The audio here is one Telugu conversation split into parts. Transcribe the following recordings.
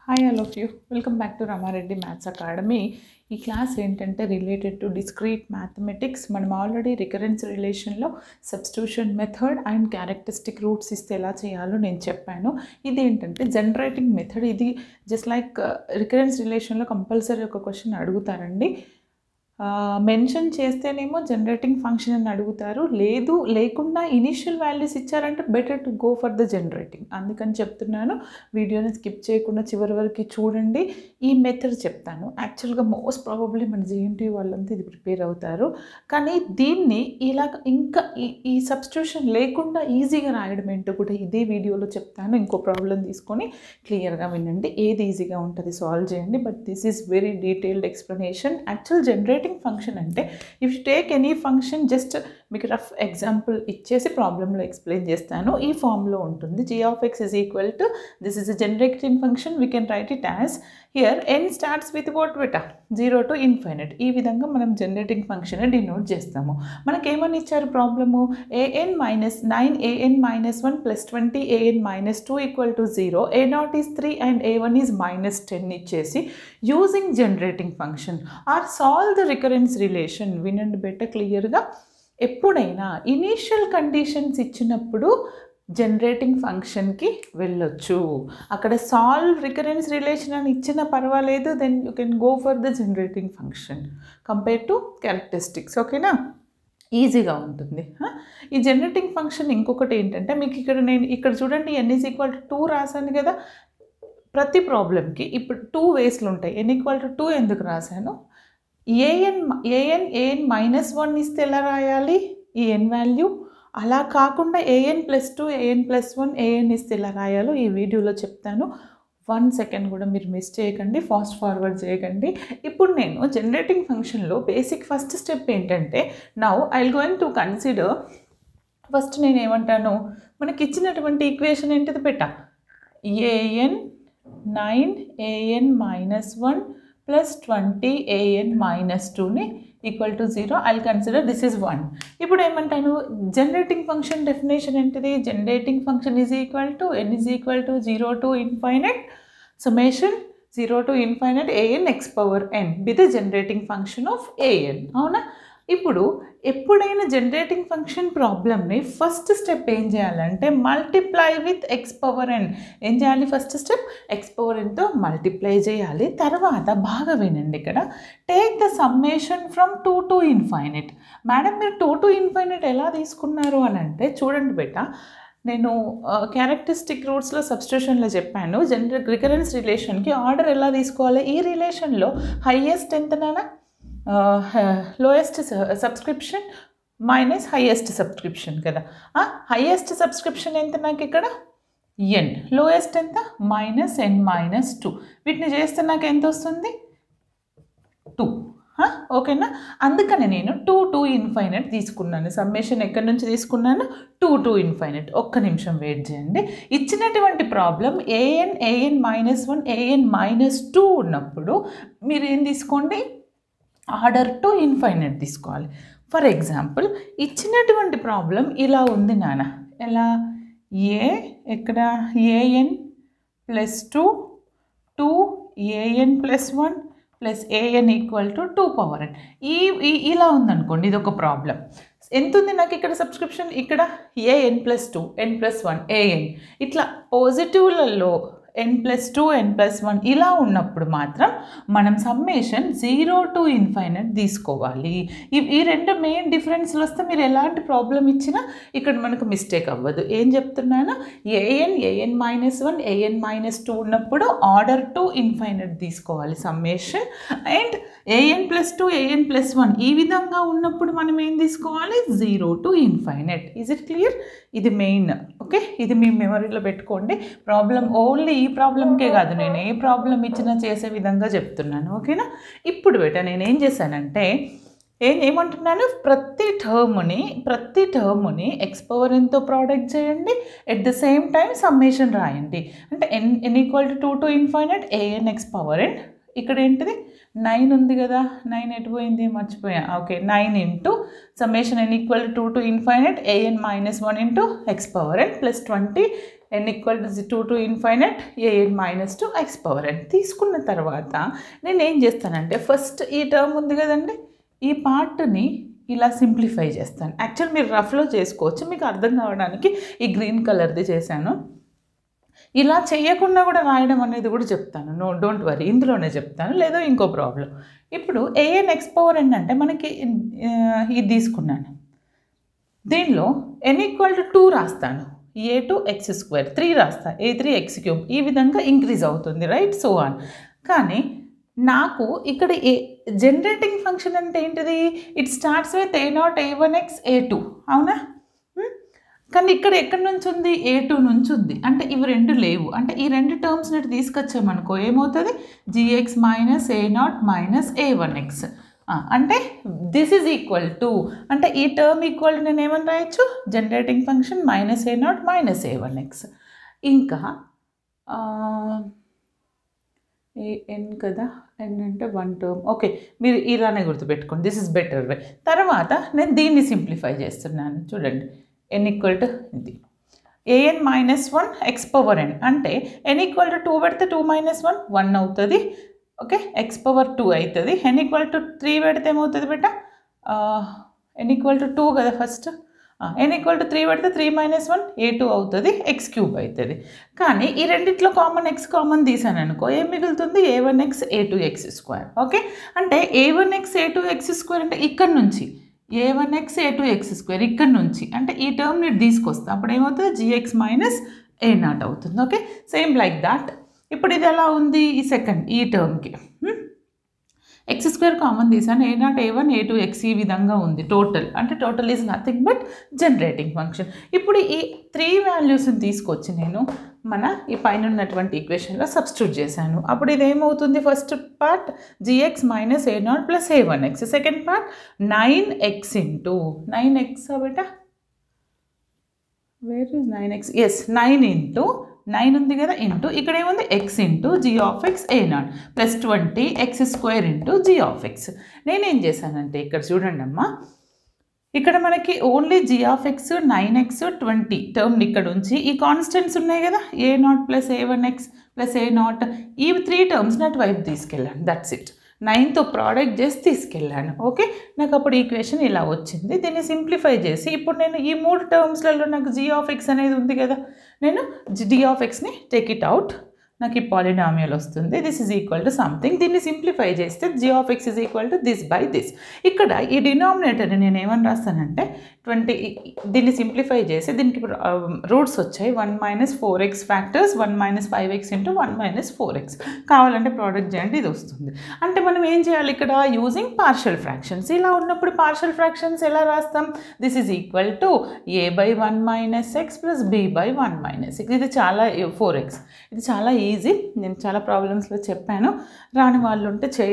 Hi all of you welcome back to Ramareddy maths academy ఈ క్లాస్ ఏంటంటే రిలేటెడ్ టు డిస్క్రీట్ మ్యాథమెటిక్స్ మనం ఆల్రెడీ రికరెన్స్ రిలేషన్లో substitution method and characteristic roots ఇస్తే ఎలా చేయాలో నేను చెప్పాను ఇది ఏంటంటే జనరేటింగ్ మెథడ్ ఇది జస్ట్ లైక్ రికరెన్స్ రిలేషన్లో కంపల్సరీ ఒక క్వశ్చన్ అడుగుతారండి మెన్షన్ చేస్తేనేమో జనరేటింగ్ ఫంక్షన్ అని అడుగుతారు లేదు లేకుండా ఇనిషియల్ వాల్యూస్ ఇచ్చారంటే better to go for the generating అందుకని చెప్తున్నాను వీడియోని స్కిప్ చేయకుండా చివరి వరకు చూడండి ఈ మెథడ్ చెప్తాను యాక్చువల్గా మోస్ట్ ప్రాబబ్లీ మన జేఎన్టీ వాళ్ళంతా ఇది ప్రిపేర్ అవుతారు కానీ దీన్ని ఇలా ఇంకా ఈ ఈ సబ్స్టిట్యూషన్ లేకుండా ఈజీగా రాయడం ఏంటో కూడా ఇదే వీడియోలో చెప్తాను ఇంకో ప్రాబ్లం తీసుకొని క్లియర్గా వినండి ఏది ఈజీగా ఉంటుంది సాల్వ్ చేయండి but this is very detailed explanation actual generating function అంటే if you take any function just మీకు రఫ్ ఎగ్జాంపుల్ ఇచ్చేసి ప్రాబ్లంలో ఎక్స్ప్లెయిన్ చేస్తాను ఈ ఫామ్లో ఉంటుంది G of X is equal to this is a generating function we can write it as here N starts with what విటా జీరో టు ఇన్ఫైనట్ ఈ విధంగా మనం జనరేటింగ్ ఫంక్షన్ డినోట్ చేస్తాము మనకేమని ఇచ్చారు problem A N minus nine A N minus one plus twenty A N minus two equal to zero A naught is three and A one is minus ten ఇచ్చేసి using generating function or solve the recurrence relation వినండి బెటర్ క్లియర్గా ఎప్పుడైనా ఇనీషియల్ కండిషన్స్ ఇచ్చినప్పుడు జనరేటింగ్ ఫంక్షన్కి వెళ్ళొచ్చు అక్కడ సాల్వ్ రికరెన్స్ రిలేషన్ అని ఇచ్చిన పర్వాలేదు then you can go for the generating function compare to characteristics ఓకేనా ఈజీగా ఉంటుంది ఈ జనరేటింగ్ ఫంక్షన్ ఇంకొకటి ఏంటంటే మీకు ఇక్కడ నేను ఇక్కడ చూడండి N is equal to two రాశాను కదా ప్రతి ప్రాబ్లంకి ఇప్పుడు టూ వేస్లు ఉంటాయి ఎన్ ఈక్వల్ టు టూ ఎందుకు రాశాను A N A N A N minus one ఇస్తే ఎలా రాయాలి ఈ ఎన్ వాల్యూ అలా కాకుండా A N plus two A N plus one A N ఇస్తే ఎలా రాయాలో ఈ వీడియోలో చెప్తాను వన్ సెకండ్ కూడా మీరు మిస్ చేయకండి ఫాస్ట్ ఫార్వర్డ్ చేయకండి ఇప్పుడు నేను జనరేటింగ్ ఫంక్షన్లో బేసిక్ ఫస్ట్ స్టెప్ ఏంటంటే now I going to consider first నేను ఏమంటాను మనకి ఇచ్చినటువంటి ఈక్వేషన్ ఏంటిది పెట్ట A N nine A N minus one plus twenty A N minus టూని equal to zero I consider this is one ఇప్పుడు ఏమంటాను జనరేటింగ్ ఫంక్షన్ డెఫినేషన్ ఏంటిది generating function is equal to N is equal to zero to infinite summation zero to infinite A N X power N be the generating function of AN అవునా ఇప్పుడు ఎప్పుడైనా జనరేటింగ్ ఫంక్షన్ ప్రాబ్లమ్ని ఫస్ట్ స్టెప్ ఏం చేయాలంటే multiply with X power N ఏం చేయాలి ఫస్ట్ స్టెప్ ఎక్స్ పవర్ ఎన్తో మల్టిప్లై చేయాలి తర్వాత బాగా వినండి ఇక్కడ take the summation from two to infinite madam మీరు టూ టు ఇన్ఫైనట్ ఎలా తీసుకున్నారు అని అంటే చూడండి బెట్ట నేను క్యారెక్టరిస్టిక్ రూట్స్లో సబ్స్టిట్యూషన్లో చెప్పాను జనరల్ రికరెన్స్ రిలేషన్కి ఆర్డర్ ఎలా తీసుకోవాలి ఈ రిలేషన్లో హయ్యెస్ట్ ఎంతనా lowest subscription minus highest subscription కదా హయ్యెస్ట్ సబ్స్క్రిప్షన్ ఎంత నాకు ఇక్కడ ఎన్ లోయెస్ట్ ఎంత మైనస్ ఎన్ మైనస్ టూ వీటిని చేస్తే నాకు ఎంత వస్తుంది టూ ఓకేనా అందుకని నేను టూ టూ ఇన్ఫైనట్ తీసుకున్నాను సమ్మేషన్ ఎక్కడి నుంచి తీసుకున్నాను టూ టూ ఇన్ఫైనట్ ఒక్క నిమిషం వెయిట్ చేయండి ఇచ్చినటువంటి problem A N A N minus one A N minus two ఉన్నప్పుడు మీరు ఏం తీసుకోండి ఆర్డర్ టు ఇన్ఫైనట్ తీసుకోవాలి ఫర్ ఎగ్జాంపుల్ ఇచ్చినటువంటి ప్రాబ్లం ఇలా ఉంది నాన్న ఎలా ఏ ఎక్కడ A N plus two two A N plus one plus A N equal to two power N ఈ ఇలా ఉందనుకోండి ఇది ఒక ప్రాబ్లం ఎంత ఉంది నాకు ఇక్కడ సబ్స్క్రిప్షన్ ఇక్కడ A N plus two N plus one A N ఇట్లా పాజిటివ్లలో N plus two N plus one ఇలా ఉన్నప్పుడు మాత్రం మనం సమ్మేషన్ జీరో టు ఇన్ఫైనట్ తీసుకోవాలి ఈ ఈ రెండు మెయిన్ డిఫరెన్స్లు వస్తే మీరు ఎలాంటి ప్రాబ్లం ఇచ్చినా ఇక్కడ మనకు మిస్టేక్ అవ్వదు ఏం చెప్తున్నాను A N A N minus one A N minus two ఉన్నప్పుడు ఆర్డర్ టు ఇన్ఫైనట్ తీసుకోవాలి summation and A N plus two A N plus one ఈ విధంగా ఉన్నప్పుడు మనం ఏం తీసుకోవాలి zero to infinite is it clear ఇది మెయిన్ ఓకే ఇది మీ మెమరీలో పెట్టుకోండి ప్రాబ్లం ఓన్లీ ఈ ప్రాబ్లంకే కాదు నేను ఏ ప్రాబ్లం ఇచ్చినా చేసే విధంగా చెప్తున్నాను ఓకేనా ఇప్పుడు బేట నేను ఏం చేశానంటే ఏం ఏమంటున్నాను ప్రతి టర్మ్ని ప్రతి టర్మ్ని ఎక్స్ పవర్ ఎంతో ప్రోడక్ట్ చేయండి at the same time summation రాయండి అంటే N N equal to two to infinite A N X power and ఇక్కడ ఏంటిది నైన్ ఉంది కదా నైన్ ఎటు పోయింది మర్చిపోయా okay nine into summation N equal two to infinite A N minus one into X power N plus twenty N equal to two to infinite A N minus two X power N తీసుకున్న తర్వాత నేను ఏం చేస్తానంటే ఫస్ట్ ఈ టర్మ్ ఉంది కదండి ఈ పార్ట్ని ఇలా సింప్లిఫై చేస్తాను యాక్చువల్ మీరు రఫ్లో చేసుకోవచ్చు మీకు అర్థం కావడానికి ఈ గ్రీన్ కలర్ది చేశాను ఇలా చేయకుండా కూడా రాయడం అనేది కూడా చెప్తాను నో డోంట్ వరీ ఇందులోనే చెప్తాను లేదా ఇంకో ప్రాబ్లం ఇప్పుడు ఏఎన్ ఎక్స్ పవర్ ఎన్ అంటే మనకి ఆ, ఇది తీసుకున్నాను దీనిలో ఎన్ ఈక్వల్ టు టూ రాస్తాను A two X square three రాస్తా ఏ త్రీ ఎక్స్ క్యూబ్ ఈ విధంగా ఇంక్రీజ్ అవుతుంది రైట్ సో ఆన్ కానీ నాకు ఇక్కడ ఏ జనరేటింగ్ ఫంక్షన్ అంటే ఏంటిది it starts with A naught A one X A two అవునా హ్మ్? కానీ ఇక్కడ ఎక్కడి నుంచి ఉంది ఏ టూ నుంచి ఉంది అంటే ఇవి రెండు లేవు అంటే ఈ రెండు టర్మ్స్ నెట్ తీసుకొచ్చామనుకో ఏమవుతుంది G X minus A naught minus A one X అంటే దిస్ ఈజ్ ఈక్వల్ టు అంటే ఈ టర్మ్ ఈక్వల్ నేను ఏమని రాయొచ్చు generating function minus A naught minus A one X ఇంకా ఏ ఎన్ కదా ఎన్ అంటే వన్ టర్మ్ ఓకే మీరు ఇలానే గుర్తుపెట్టుకోండి దిస్ ఇస్ బెటర్ వే తర్వాత నేను దీన్ని సింప్లిఫై చేస్తున్నాను చూడండి ఎన్ ఈక్వల్ టు ఇది A N minus one X power N అంటే ఎన్ ఈక్వల్ టు టూ పెడితే టూ మైనస్ వన్ వన్ అవుతుంది ఓకే ఎక్స్ పవర్ టూ అవుతుంది ఎన్ ఈక్వల్ టు త్రీ పెడితే ఏమవుతుంది బెట ఎన్ ఈక్వల్ టు టూ కదా first N equal to three పెడితే three minus one A two అవుతుంది ఎక్స్ క్యూబ్ అవుతుంది కానీ ఈ రెండిట్లో కామన్ ఎక్స్ కామన్ తీసాను అనుకో ఏం మిగులుతుంది A one X A two X square okay అంటే A one X A two X square అంటే ఇక్కడ నుంచి A one X A two X square ఇక్కడ నుంచి అంటే ఈ టర్మ్ నేను తీసుకొస్తా అప్పుడు ఏమవుతుంది జిఎక్స్ మైనస్ ఏ నాట్ అవుతుంది ఓకే సేమ్ లైక్ దాట్ ఇప్పుడు ఇది ఎలా ఉంది ఈ సెకండ్ ఈ టర్మ్కి ఎక్స్ స్క్వేర్ కామన్ తీసాను A naught A one A two X ఈ విధంగా ఉంది టోటల్ అంటే total is nothing but generating function ఇప్పుడు ఈ త్రీ వాల్యూస్ని తీసుకొచ్చి నేను మన ఈ పైన ఉన్నటువంటి ఈక్వేషన్లో సబ్స్టిట్యూట్ చేశాను అప్పుడు ఇది ఏమవుతుంది first part G X minus A naught plus A one X second part nine X into nine X beta where is nine X S nine into nine ఉంది కదా ఇంటూ ఇక్కడ ఏముంది X into G of X A naught plus twenty X square into G of X నేనేం చేశానంటే ఇక్కడ చూడండి అమ్మా ఇక్కడ మనకి only G of X nine X twenty term ఇక్కడ ఉంచి ఈ కాన్స్టెంట్స్ ఉన్నాయి కదా A naught plus A one X plus A naught ఈ త్రీ టర్మ్స్ నట్ వైపు తీసుకెళ్ళాను దట్స్ ఇట్ నైన్తో ప్రోడక్ట్ చేసి తీసుకెళ్ళాను ఓకే నాకు అప్పుడు ఈక్వేషన్ ఇలా వచ్చింది దీన్ని సింప్లిఫై చేసి ఇప్పుడు నేను ఈ మూడు టర్మ్స్లలో నాకు జీ ఆఫ్ ఎక్స్ అనేది ఉంది కదా నేను డి ఆఫ్ ఎక్స్ని టేక్ ఇట్ అవుట్ నాకు ఈ పాలినామియల్ వస్తుంది this is equal to something దీన్ని సింప్లిఫై చేస్తే G of X is equal to this by this ఇక్కడ ఈ డినామినేటర్ని నేను ఏమని రాస్తానంటే ట్వంటీ దీన్ని సింప్లిఫై చేసి దీనికి రూట్స్ వచ్చాయి one minus four X factors one minus five X into one minus four X కావాలంటే ప్రోడక్ట్ చేయండి ఇది వస్తుంది అంటే మనం ఏం చేయాలి ఇక్కడ యూజింగ్ పార్షల్ ఫ్రాక్షన్స్ ఇలా ఉన్నప్పుడు పార్షల్ ఫ్రాక్షన్స్ ఎలా రాస్తాం this is equal to A by one minus X plus B by one minus X ఇది చాలా ఫోర్ ఎక్స్ ఇది చాలా ఈజీ నేను చాలా ప్రాబ్లమ్స్లో చెప్పాను రాని వాళ్ళు ఉంటే చేయ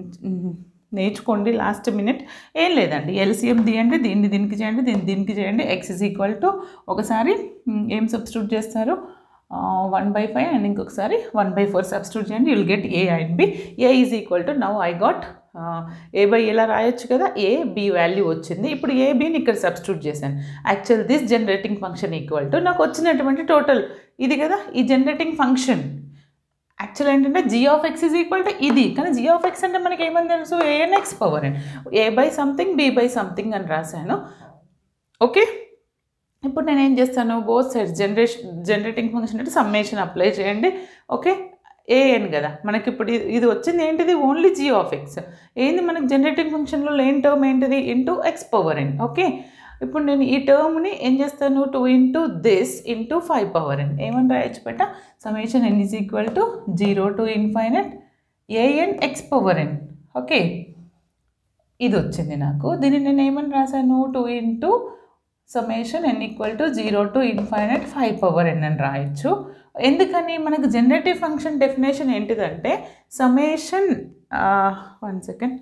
నేర్చుకోండి లాస్ట్ మినిట్ ఏం లేదండి ఎల్సిఎం తీయండి దీన్ని దీనికి చేయండి దీన్ని దీనికి చేయండి ఎక్స్ ఇస్ ఈక్వల్ టు ఒకసారి మ్, ఏం సబ్స్టిట్యూట్ చేస్తారు వన్ బై ఫైవ్ అండ్ ఇంకొకసారి వన్ బై ఫోర్ సబ్స్టిట్యూట్ చేయండి you'll get A and B A is equal to now I got A by ఇలా రాయొచ్చు కదా ఏ బి వాల్యూ వచ్చింది ఇప్పుడు ఏ బిని ఇక్కడ సబ్స్టిట్యూట్ చేశాను actual this generating function equal to నాకు వచ్చినటువంటి టోటల్ ఇది కదా ఈ జనరేటింగ్ ఫంక్షన్ యాక్చువల్ ఏంటంటే G of X is equal to ఇది కానీ జీ ఆఫ్ ఎక్స్ అంటే మనకి ఏమని తెలుసు A N X power and A by something B by something అని రాశాను ఓకే ఇప్పుడు నేను ఏం చేస్తాను both sides generation generating function అంటే సమ్మేషన్ అప్లై చేయండి ఓకే ఏఎన్ కదా మనకి ఇప్పుడు ఇది- ఇది వచ్చింది ఏంటిది ఓన్లీ జీ ఆఫ్ ఎక్స్ ఏంది మనకి జనరేటింగ్ ఫంక్షన్లో లేని టర్మ్ ఏంటిది into X power N okay ఇప్పుడు నేను ఈ టర్మ్ని ఏం చేస్తాను two into this into five power N ఏమని రాయొచ్చు బెట్ట summation N is equal to zero to infinite A N X power N okay ఇది వచ్చింది నాకు దీన్ని నేను ఏమని రాశాను two into summation N equal to zero to infinite five power N అని రాయొచ్చు ఎందుకని మనకు జనరేటివ్ ఫంక్షన్ డెఫినేషన్ ఏంటిదంటే summation one second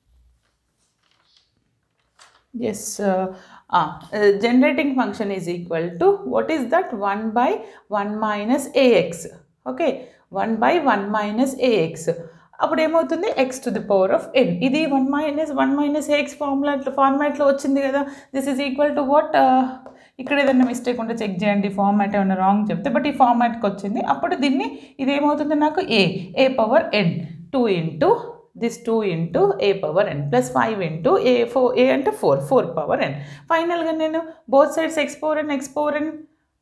S generating function is equal to what is that one by one minus A X okay one by one minus A X అప్పుడు ఏమవుతుంది X to the power of N ఇది one minus one minus A X formula ఫార్మాట్లో వచ్చింది కదా this is equal to what ఇక్కడ ఏదైనా మిస్టేక్ ఉంటే చెక్ చేయండి ఫార్మాట్ ఏమైనా రాంగ్ చెప్తే బట్ ఈ ఫార్మాట్కి వచ్చింది అప్పుడు దీన్ని ఇది ఏమవుతుంది నాకు A A power N two into this two into A power N plus five into A four A అంటే ఫోర్ ఫోర్ పవర్ ఎన్ ఫైనల్గా నేను both sides X power N X power N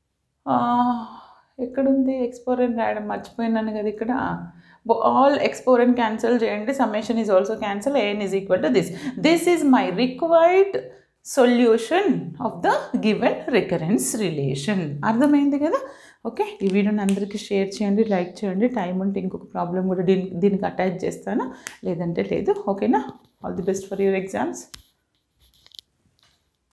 ఎక్కడుంది ఎక్స్పోర్ అని రాయడం మర్చిపోయినాను కదా ఇక్కడ ఆల్ ఎక్స్పోర్ అని క్యాన్సిల్ చేయండి summation is also cancel a n is equal to this this is my required solution of the given recurrence relation అర్థమైంది కదా ఓకే ఈ వీడియోని అందరికీ షేర్ చేయండి లైక్ చేయండి టైం ఉంటే ఇంకొక ప్రాబ్లం కూడా దీనికి దీనికి అటాచ్ చేస్తాను లేదంటే లేదు ఓకేనా all the best for your exams